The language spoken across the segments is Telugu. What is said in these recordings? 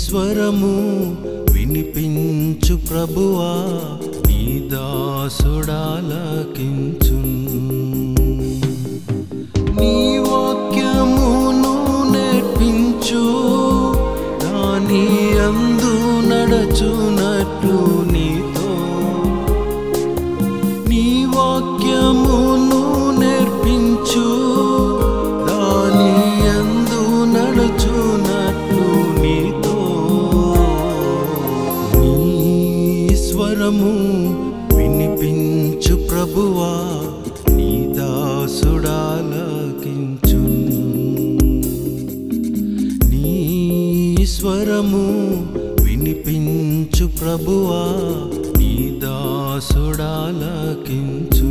స్వరము వినిపించు ప్రభువా నీ దాసుడాలకించు నీ వాక్యమును నేర్పించు దాని అందు నడచునట్లు నీతో నీ వాక్యమును నేర్పించు దాని అందు నడుచునట్లు నీతో నీ స్వరము వినిపించు ప్రభువా నీ దాసుడాలకించు నీ స్వరము వినిపించు ప్రభువా నీ దాసుడాలకించు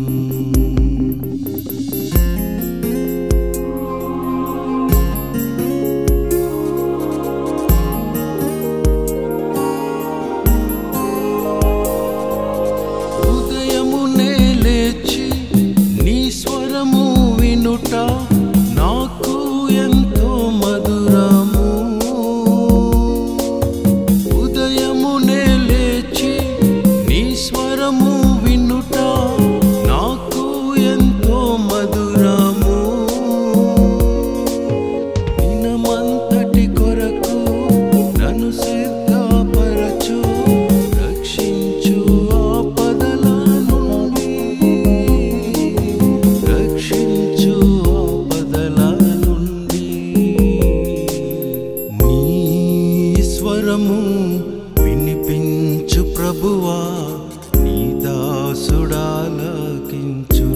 ఉదయమునే లేచి నీ స్వరము వినుట నాకు ఎంతో మధురము ఉదయమునే లేచి నీ స్వరము వినుట నాకు ఎంతో మధురము దినమంతటి కొరకు నన్ను సిద్ధపరచు రక్షించు ఆపదల నుండి రక్షించు ఆపదల నుండి నీ స్వరము వినిపించు ప్రభువా నీ దాసుడాలకించు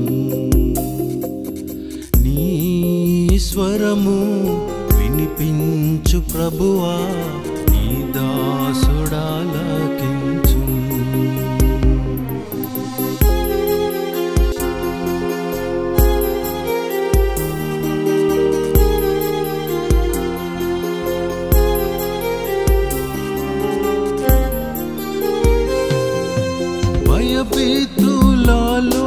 నీ స్వరము వినిపించు ప్రభువా నీ దాసుడాలకించు భయభీతులలో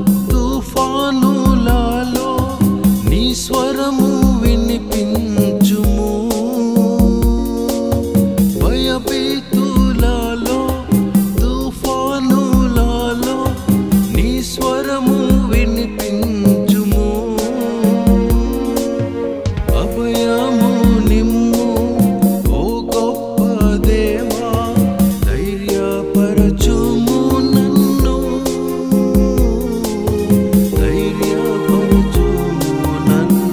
తుఫానులలో నీ స్వరము వినిపించుము భయభీతులలో తుఫానులలో నీ స్వరము వినిపించుము అభయము నిమ్ము ఓ గొప్ప దేవా ధైర్యపరచుము నన్ను ధైర్యపరచుము నన్ను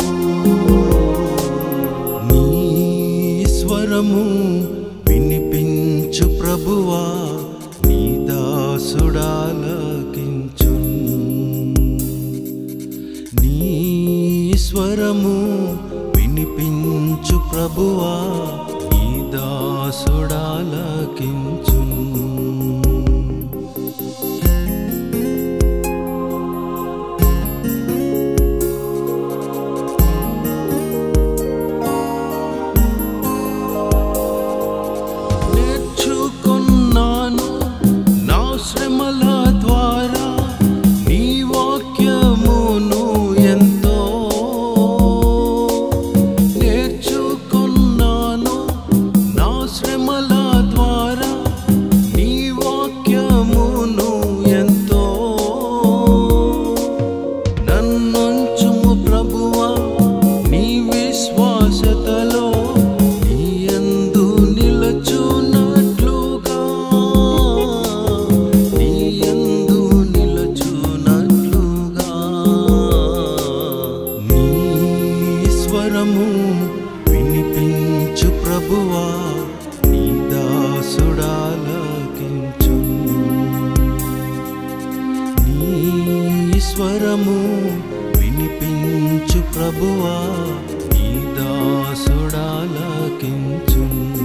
నీ స్వరము వినిపించు ప్రభువా నీ దాసుడాలకించు నీ స్వరము వినిపించు ప్రభువా నీ దాసుడాలకించు నేర్చుకున్నాను నా శ్రమల ద్వారా నీ వాక్యమును ఎంతో నేర్చుకున్నాను నా శ్రమల ద్వారా నీ వాక్యమును ఎంతో నన్నుంచుము ప్రభువా నీ విశ్వాసతలో నీ యందు నిలచునట్లుగా నీ యందు నిలచునట్లుగా నీ స్వరము వినిపించు ప్రభువా నీ దాసుడాలకించు నీ స్వరము వినిపించు ప్రభువా నీ దాసుడాలకించు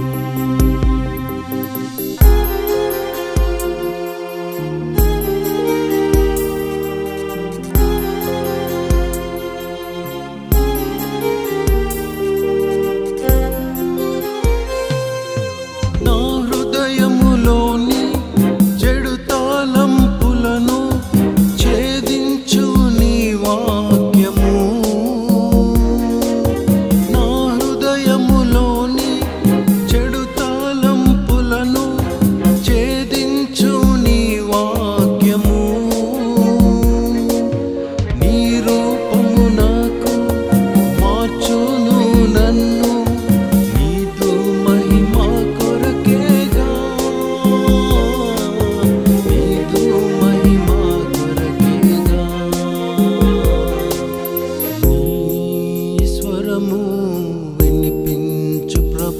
నా హృదయములోని చెడు తాళంపులను ఛేదించు నీ వాక్యము నా హృదయములోని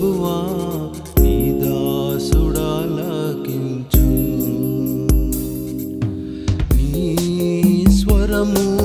ప్రభువా నీ దాసుడాలకించు నీ స్వరము